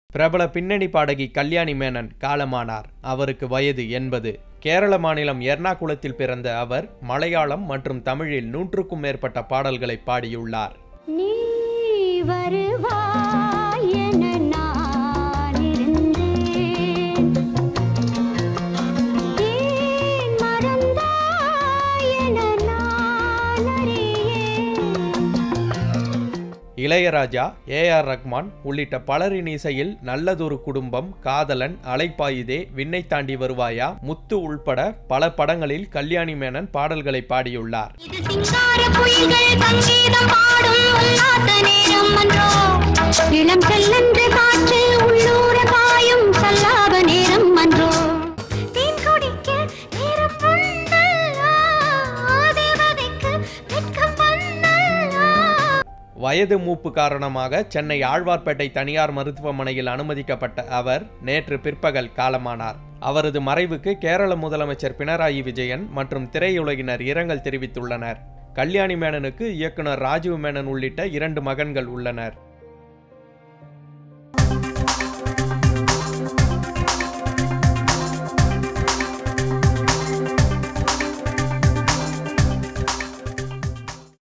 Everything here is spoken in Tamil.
பிரபல பின்னணி பாடகி கல்யாணி மேனன் காலமானார் அவருக்கு வயது எண்பது கேரள மாநிலம் எர்ணாகுளத்தில் பிறந்த அவர் மலையாளம் மற்றும் தமிழில் நூற்றுக்கும் மேற்பட்ட பாடல்களை பாடியுள்ளார் நீ வருவாய் என நான் இருந்தேன் ஏன் மறந்தாய் என நான் அறியேன் இளையராஜா ஏ ஆர் ரஹ்மான் உள்ளிட்ட பலரின் இசையில் நல்லதொரு குடும்பம் காதலன் அலைப்பாயுதே விண்ணை தாண்டி வருவாயா முத்து உள்பட பல படங்களில் கல்யாணி மேனன் பாடல்களை பாடியுள்ளார் இது சிங்கார குயில்கள் சங்கீதம் பாடும் உல்லாச நேரம் அன்றோ இளம் செல்லன்று காற்றில் உள்ளூர பாயும் சல்லாப நேரம் அன்றோ தேன் குடிக்க நேரம் வந்தல்லா, தேவதைக்கு வெட்கம் வந்தல்லா. வயது மூப்பு காரணமாக சென்னை ஆழ்வார்பேட்டை தனியார் மருத்துவமனையில் அனுமதிக்கப்பட்ட அவர் நேற்று பிற்பகல் காலமானார் அவரது மறைவுக்கு கேரள முதலமைச்சர் பினராயி விஜயன் மற்றும் திரையுலகினர் இரங்கல் தெரிவித்துள்ளனர் கல்யாணி மேனனுக்கு இயக்குனர் ராஜீவ் மேனன் உள்ளிட்ட இரண்டு மகன்கள் உள்ளனர்